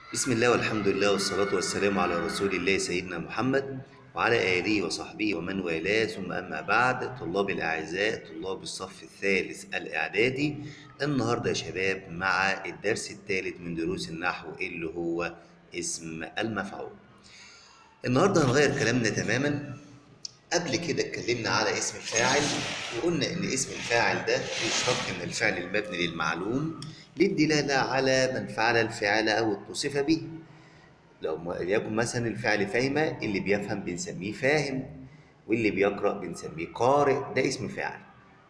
بسم الله والحمد لله والصلاة والسلام على رسول الله سيدنا محمد وعلى آله وصحبه ومن والاه ثم أما بعد طلاب الأعزاء طلاب الصف الثالث الإعدادي النهاردة يا شباب مع الدرس الثالث من دروس النحو اللي هو اسم المفعول النهاردة هنغير كلامنا تماما قبل كده اتكلمنا على اسم الفاعل وقلنا ان اسم الفاعل ده يشتق من الفعل المبني للمعلوم للدلالة على من فعل الفعل أو اتصف به لو يكن مثلا الفعل فهم اللي بيفهم بنسميه فاهم واللي بيقرأ بنسميه قارئ ده اسم فاعل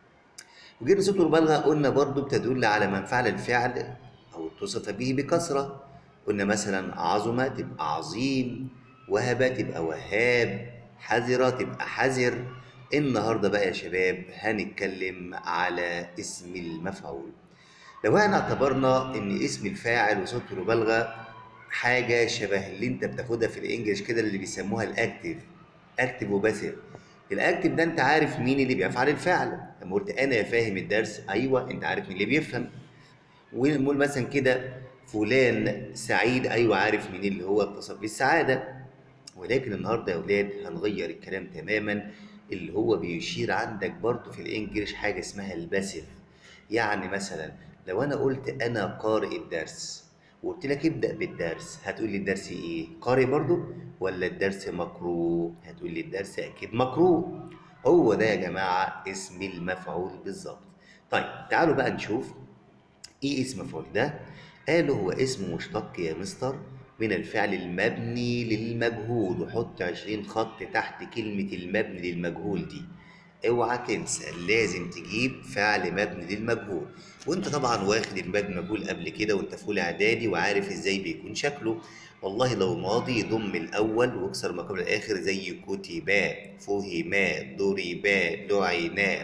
وجينا صوت المبالغة قلنا برضو بتدل على من فعل الفعل أو اتصف به بكثرة قلنا مثلا عظمة تبقى عظيم وهب تبقى وهاب حذرة تبقى حذر النهاردة بقى يا شباب هنتكلم على اسم المفعول لو احنا اعتبرنا ان اسم الفاعل وصوت المبالغة حاجة شبه اللي انت بتاخدها في الانجليش كده اللي بيسموها الاكتف اكتف وباسف الاكتف ده انت عارف مين اللي بيفعل الفعل لما قلت انا فاهم الدرس ايوه انت عارف مين اللي بيفهم ونقول مثلا كده فلان سعيد ايوه عارف مين اللي هو اتصف بالسعاده ولكن النهارده يا اولاد هنغير الكلام تماما اللي هو بيشير عندك برضه في الانجليش حاجه اسمها الباسف يعني مثلا لو انا قلت انا قارئ الدرس وقلت لك ابدا بالدرس هتقول لي الدرس ايه قارئ برضه ولا الدرس مقروء هتقول لي الدرس اكيد مقروء هو ده يا جماعه اسم المفعول بالظبط طيب تعالوا بقى نشوف ايه اسم مفعول ده قالوا هو اسم مشتق يا مستر من الفعل المبني للمجهول وحط 20 خط تحت كلمة المبني للمجهول دي اوعى تنسى لازم تجيب فعل مبني للمجهول وانت طبعا واخد المبني المجهول قبل كده وانت في اولى اعدادي وعارف ازاي بيكون شكله والله لو ماضي ضم الاول واكسر ما قبل الاخر زي كتبا فهما ضربا لعنا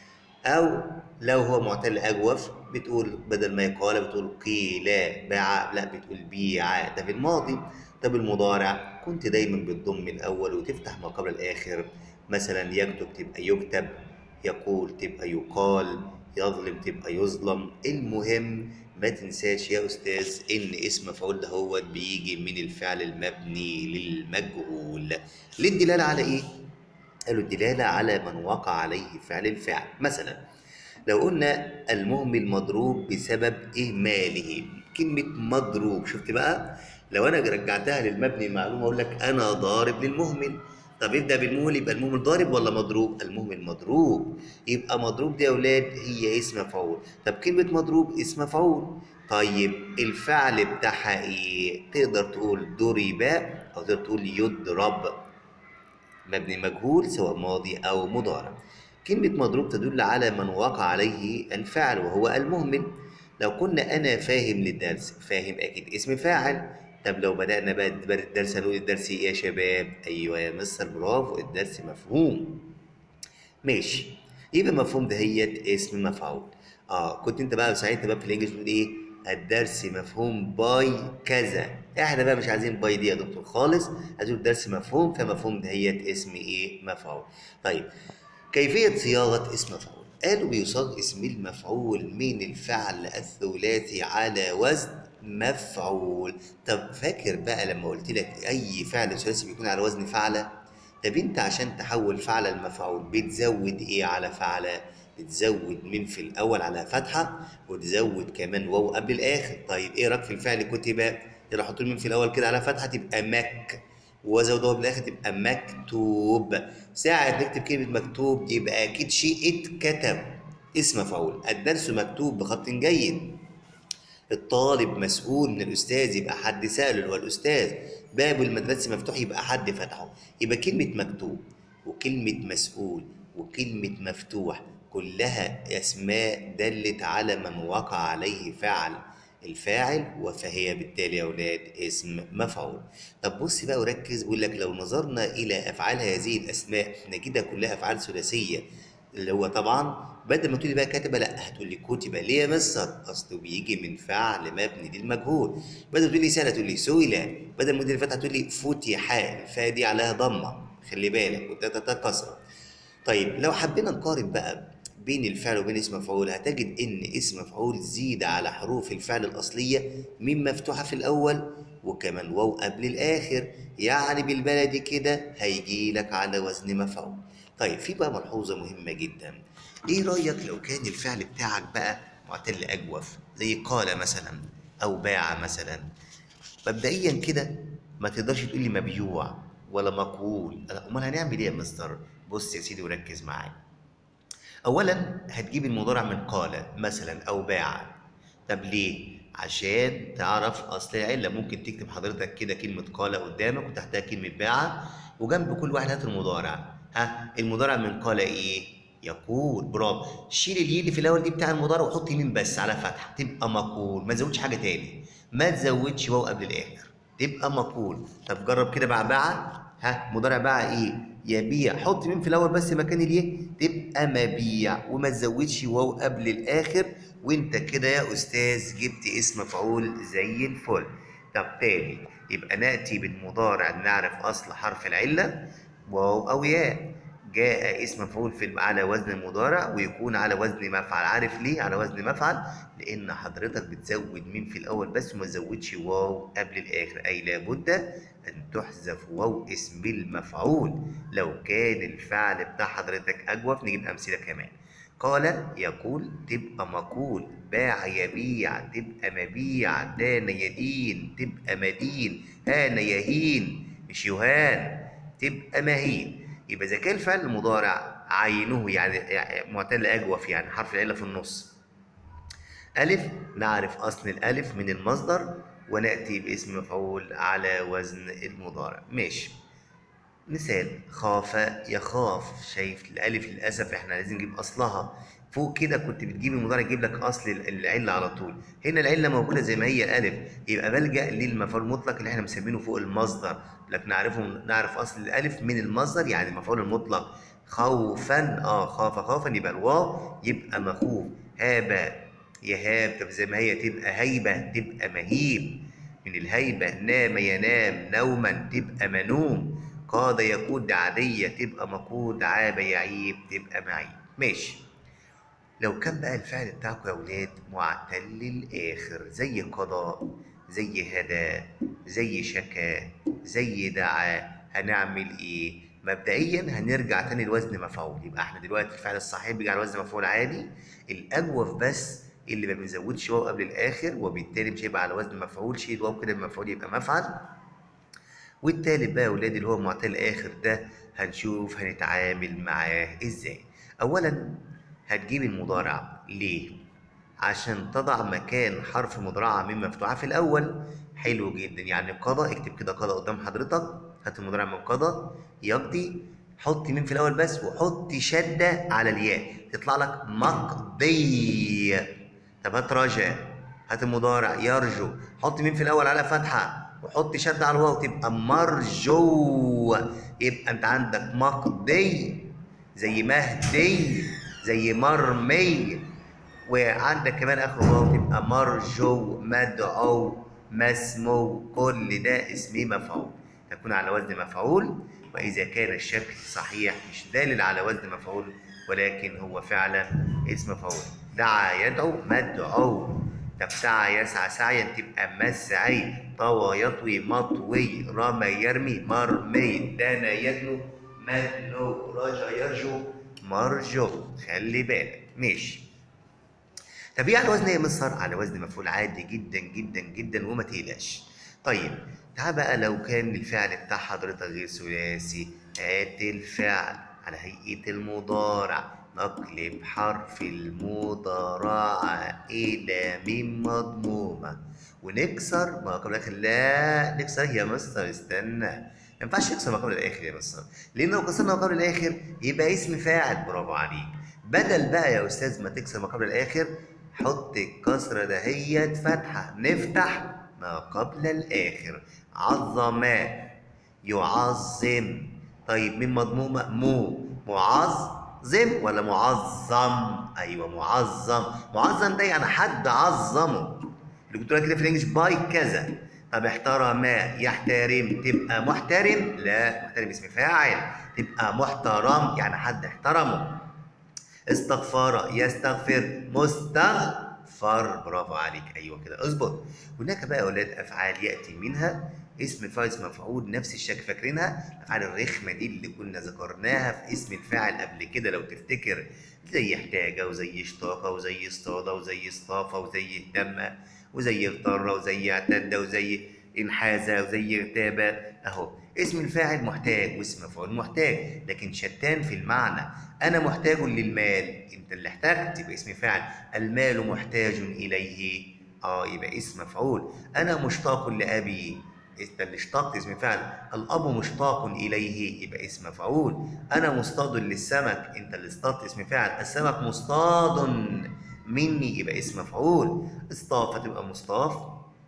او لو هو معتل اجوف بتقول بدل ما يقال بتقول قيل باع لا بتقول بيع ده في الماضي طب المضارع كنت دايما بتضم الاول وتفتح ما قبل الاخر مثلا يكتب تبقى يكتب يقول تبقى يقال يظلم تبقى يظلم المهم ما تنساش يا استاذ ان اسم مفعول ده هو بيجي من الفعل المبني للمجهول للدلاله على ايه قالوا الدلاله على من وقع عليه فعل الفعل مثلا لو قلنا المهمل مضروب بسبب إهماله كلمة مضروب شفت بقى لو أنا رجعتها للمبني المعلوم أقول لك أنا ضارب للمهمل طب ابدأ بالمهمل يبقى المهمل ضارب ولا مضروب؟ المهمل مضروب يبقى مضروب دي يا أولاد هي اسم مفعول طب كلمة مضروب اسم مفعول طيب الفعل بتاعها إيه؟ تقدر تقول ضرب أو تقدر تقول يضرب مبني مجهول سواء ماضي أو مضارع كلمة مضروب تدل على من وقع عليه الفعل وهو المهمل لو قلنا أنا فاهم للدرس فاهم أكيد اسم فاعل طب لو بدأنا بقى الدرس هنقول الدرس إيه يا شباب؟ أيوه يا مستر برافو الدرس مفهوم ماشي يبقى مفهوم دهيت اسم مفعول اه كنت انت بقى ساعتها بقى في الانجليش بتقول ايه الدرس مفهوم باي كذا احنا بقى مش عايزين باي دي يا دكتور خالص عايزين الدرس مفهوم فمفهوم دهيت اسم ايه مفعول طيب كيفية صياغة اسم مفعول قالوا بيصاغ اسم المفعول من الفعل الثلاثي على وزن مفعول طب فاكر بقى لما قلت لك اي فعل ثلاثي بيكون على وزن فعلة طب انت عشان تحول فعل المفعول بتزود ايه على فعلة بتزود من في الاول على فتحة وتزود كمان واو قبل الاخر طيب ايه رايك في الفعل كتب يلا حط من في الاول كده على فتحة تبقى مك وزودوها بالاخر تبقى مكتوب ساعة نكتب كلمة مكتوب يبقى أكيد شيء اتكتب اسم مفعول الدرس مكتوب بخط جيد الطالب مسؤول من الأستاذ يبقى حد سأله اللي هو الأستاذ باب المدرسة مفتوح يبقى حد فتحه يبقى كلمة مكتوب وكلمة مسؤول وكلمة مفتوح كلها أسماء دلت على من وقع عليه فعل الفاعل فهي بالتالي يا أولاد اسم مفعول طب بص بقى وركز بيقول لك لو نظرنا إلى أفعال هذه الأسماء نجدها كلها أفعال ثلاثية اللي هو طبعا بدل ما تقولي بقى كاتبة لا هتقولي كتب ليه يا مستر أصله بيجي من فعل مبني للمجهول بدل ما تقولي سهلة تقولي سئل بدل ما تقولي فتحة تقولي فتح الفاء دي عليها ضمة خلي بالك وتتكسر طيب لو حبينا نقارن بقى بين الفعل وبين اسم مفعول هتجد ان اسم مفعول زيد على حروف الفعل الاصليه من مفتوحه في الاول وكمان واو قبل الاخر يعني بالبلدي كده هيجي لك على وزن مفعول طيب في بقى ملحوظه مهمه جدا ايه رايك لو كان الفعل بتاعك بقى معتل اجوف زي قال مثلا او باع مثلا مبدئيا كده ما تقدرش تقول لي مبيوع ولا مقول امال هنعمل ايه يا مستر بص يا سيدي وركز معايا اولا هتجيب المضارع من قال مثلا او باع طب ليه عشان تعرف اصل العله ممكن تكتب حضرتك كده كلمه قال قدامك وتحتها كلمه باع وجنب كل واحد هات المضارع ها المضارع من قال ايه يقول برافو شيل الياء اللي في الاول دي بتاع المضارع وحط يمين بس على فتحه تبقى مقول ما تزودش حاجه تاني ما تزودش واو قبل الاخر تبقى مقول طب جرب كده باع باع ها مضارع باع ايه يبيع حط مين في الاول بس مكان اليه تبقى مبيع وما تزودش واو قبل الاخر وانت كده يا استاذ جبت اسم مفعول زي الفل طب تاني يبقى ناتي بالمضارع نعرف اصل حرف العله واو او ياء جاء اسم مفعول في على وزن المضارع ويكون على وزن مفعل عارف ليه على وزن مفعل لان حضرتك بتزود مين في الاول بس وما تزودش واو قبل الاخر اي لابد ان تحذف واو اسم المفعول لو كان الفعل بتاع حضرتك اجوف نجيب امثله كمان قال يقول تبقى مقول باع يبيع تبقى مبيع دان يدين تبقى مدين هان يهين مش يهان تبقى مهين يبقى إذا كان الفعل المضارع عينه يعني معتل أجوف يعني حرف العلة في النص ألف نعرف أصل الألف من المصدر ونأتي باسم مفعول على وزن المضارع ماشي مثال خاف يخاف شايف الألف للأسف إحنا لازم نجيب أصلها فوق كده كنت بتجيب المضارع يجيب لك أصل العلة على طول هنا العلة موجودة زي ما هي ألف يبقى بلجأ للمفعول المطلق اللي إحنا مسمينه فوق المصدر لكن نعرفه نعرف أصل الألف من المصدر يعني المفعول المطلق خوفا اه خاف خوفا يبقى الواو يبقى مخوف هاب يهاب طب زي ما هي تبقى هيبة تبقى مهيب من الهيبة نام ينام نوما تبقى منوم قاد يقود عادية تبقى مقود عاب يعيب تبقى معيب ماشي لو كان بقى الفعل بتاعكم يا ولاد معتل الآخر زي قضاء زي هدى زي شكا زي دعا هنعمل ايه مبدئيا هنرجع تاني لوزن مفعول يبقى احنا دلوقتي الفعل الصحيح بيجي على وزن مفعول عادي الاجوف بس اللي ما بنزودش واو قبل الاخر وبالتالي مش هيبقى على وزن مفعول شيل واو كده المفعول يبقى مفعل والتالت بقى يا ولاد اللي هو معتل الاخر ده هنشوف هنتعامل معاه ازاي اولا هتجيب المضارع ليه عشان تضع مكان حرف مضارعة من مفتوحة في الأول حلو جدا يعني قضى اكتب كده قضى قدام حضرتك هات المضارع من قضى يقضي حط مين في الأول بس وحط شدة على الياء تطلع لك مقضي طب هات رجا هات المضارع يرجو حط مين في الأول على فتحة وحط شدة على الواو تبقى مرجو يبقى أنت عندك مقضي زي مهدي زي مرمي وعندك كمان اخر واو تبقى مرجو مدعو مسمو كل ده اسمه مفعول تكون على وزن مفعول واذا كان الشكل صحيح مش دالل على وزن مفعول ولكن هو فعلا اسم مفعول دعا يدعو مدعو طب سعى يسعى سعيا تبقى مسعي طوى يطوي مطوي رمى يرمي مرمي دنا يدنو مدنو رجا يرجو مرجو خلي بالك ماشي طب ايه على وزن ايه مصر؟ على وزن مفعول عادي جدا جدا جدا وما تقلقش. طيب تعال بقى لو كان الفعل بتاع حضرتك غير ثلاثي هات الفعل على هيئة المضارع نقلب حرف المضارعة إلى ميم مضمومة ونكسر ما قبل الآخر لا نكسر يا مستر استنى ما ينفعش نكسر ما قبل الآخر يا مستر لأن لو كسرنا ما قبل الآخر يبقى اسم فاعل برافو عليك بدل بقى يا أستاذ ما تكسر ما قبل الآخر حط الكسرة دهيت فتحة نفتح ما قبل الآخر عظم يعظم طيب مين مضمومة مو معظم ولا معظم أيوة معظم معظم ده يعني حد عظمه اللي كنت كده في الانجليش باي كذا طب احترم يحترم تبقى محترم لا محترم اسم فاعل تبقى محترم يعني حد احترمه استغفر يستغفر مستغفر برافو عليك ايوه كده اظبط هناك بقى اولاد افعال ياتي منها اسم الفاعل اسم مفعول نفس الشكل فاكرينها الافعال الرخمه دي اللي كنا ذكرناها في اسم الفاعل قبل كده لو تفتكر زي احتاج وزي اشتاق وزي اصطاد وزي اصطاف وزي اهتم وزي اغتر وزي اعتد وزي انحاز وزي اغتاب اهو اسم الفاعل محتاج واسم مفعول محتاج لكن شتان في المعنى انا محتاج للمال انت اللي احتجت يبقى اسم فاعل المال محتاج اليه اه يبقى اسم مفعول انا مشتاق لابي انت اللي اشتقت اسم فاعل الاب مشتاق اليه يبقى اسم مفعول انا مصطاد للسمك انت اللي اصطادت اسم فاعل السمك مصطاد مني يبقى اسم مفعول اصطاف تبقى مصطاف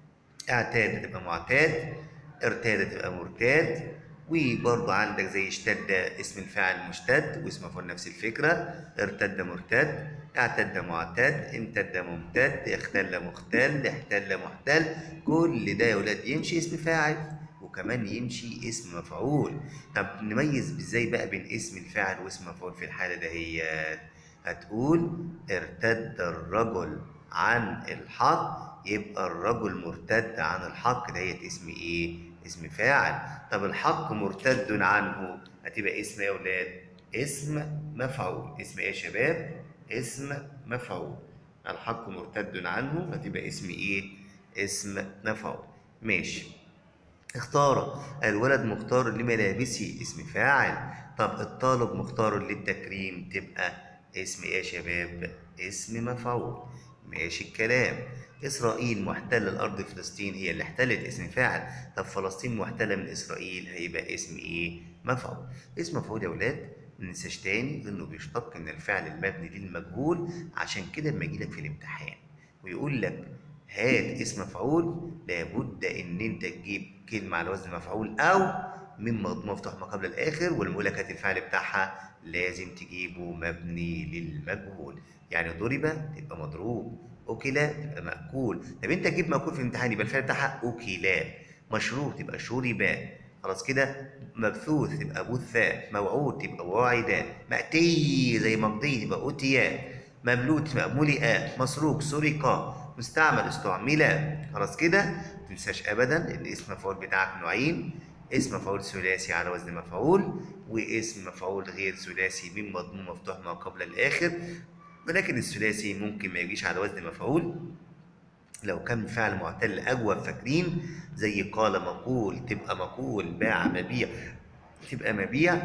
اعتاد تبقى معتاد ارتاد تبقى مرتاد وبرضه عندك زي اشتد اسم الفاعل مشتد واسم مفعول نفس الفكرة ارتد مرتد اعتد معتد امتد ممتد اختل مختل احتل محتل كل ده يا ولاد يمشي اسم فاعل وكمان يمشي اسم مفعول طب نميز ازاي بقى بين اسم الفاعل واسم مفعول في الحالة دهيت هتقول ارتد الرجل عن الحق يبقى الرجل مرتد عن الحق دهيت اسم ايه اسم فاعل طب الحق مرتد عنه هتبقى اسم يا ولاد اسم مفعول اسم ايه يا شباب اسم مفعول الحق مرتد عنه هتبقى اسم ايه اسم مفعول ماشي اختار الولد مختار لملابسه اسم فاعل طب الطالب مختار للتكريم تبقى اسم ايه يا شباب اسم مفعول ماشي الكلام إسرائيل محتلة الأرض فلسطين هي اللي احتلت اسم فاعل طب فلسطين محتلة من إسرائيل هيبقى اسم إيه؟ مفعول اسم مفعول يا ولاد مننساش تاني إنه بيشتق من الفعل المبني للمجهول عشان كده لما يجيلك في الامتحان ويقول لك هات اسم مفعول لابد إن أنت تجيب كلمة على وزن مفعول أو من مضمون مفتوح ما قبل الآخر ولما يقول لك هات الفعل بتاعها لازم تجيبه مبني للمجهول يعني ضرب تبقى مضروب أكل تبقى مأكول طب أنت تجيب مأكول في الامتحان يبقى الفعل بتاعها أكلا مشروب تبقى شرب خلاص كده مبثوث تبقى بثا موعود تبقى وعدا مأتي زي مقضي تبقى أتيا مملوك تبقى ملئا مسروق سرق مستعمل استعمل خلاص كده ما تنساش ابدا ان اسم مفعول بتاعك نوعين اسم مفعول ثلاثي على وزن مفعول واسم مفعول غير ثلاثي من مضمون مفتوح ما قبل الاخر ولكن الثلاثي ممكن ما يجيش على وزن مفعول لو كان فعل معتل اجوب فاكرين زي قال مقول تبقى مقول باع مبيع تبقى مبيع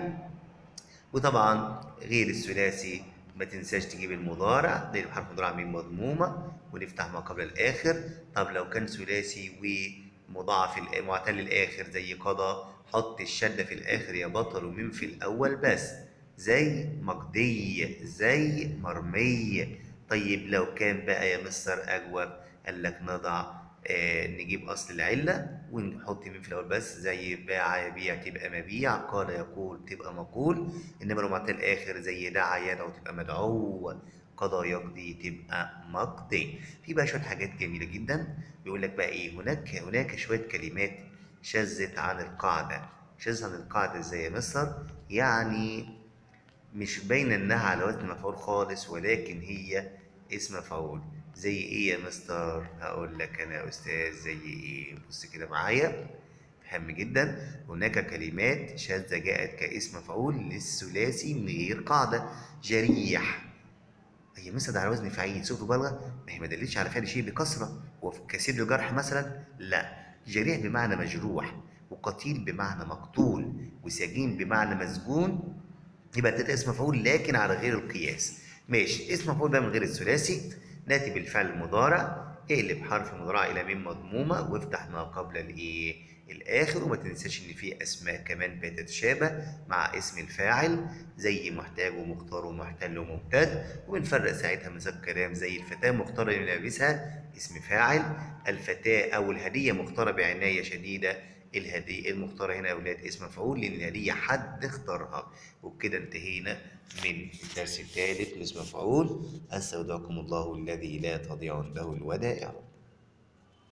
وطبعا غير الثلاثي ما تنساش تجيب المضارع نجيب حرف مضارع من مضمومة ونفتح ما قبل الآخر طب لو كان ثلاثي ومضاعف الآ- معتل الآخر زي قضى حط الشدة في الآخر يا بطل ومن في الأول بس زي مقضي زي مرمي طيب لو كان بقى يا مستر أجوب قال لك نضع آه نجيب أصل العلة ونحط مين في الأول بس زي باع يبيع تبقى مبيع قال يقول تبقى مقول إنما لو معتل الآخر زي دعا يدعو تبقى مدعو قضى يقضي تبقى مقضي في بقى شوية حاجات جميلة جدا بيقول لك بقى إيه هناك هناك شوية كلمات شذت عن القاعدة شذت عن القاعدة ازاي يا مستر يعني مش باينة إنها على وزن مفعول خالص ولكن هي اسم مفعول زي إيه يا مستر؟ هقول لك أنا يا أستاذ زي إيه؟ بص كده معايا مهم جدا هناك كلمات شاذة جاءت كاسم مفعول للثلاثي من غير قاعدة جريح هي مثلا على وزن فعيل صيغة مبالغة ما هي ما دلتش على فعل شيء بكثرة وفي كثير الجرح مثلا لا جريح بمعنى مجروح وقتيل بمعنى مقتول وسجين بمعنى مسجون يبقى ده اسم مفعول لكن على غير القياس ماشي اسم مفعول بقى من غير الثلاثي ناتي بالفعل المضارع اقلب حرف المضارع الى ميم مضمومه وافتح ما قبل الايه الاخر وما تنساش ان في اسماء كمان بتتشابه مع اسم الفاعل زي محتاج ومختار ومحتل وممتد وبنفرق ساعتها مساق كلام زي الفتاه مختاره لملابسها اسم فاعل الفتاه او الهديه مختاره بعنايه شديده الهدية المختارة هنا يا أولاد اسم مفعول لأن الهدية حد اختارها وبكده انتهينا من الدرس الثالث من اسم مفعول أستودعكم الله الذي لا تضيع عنده الودائع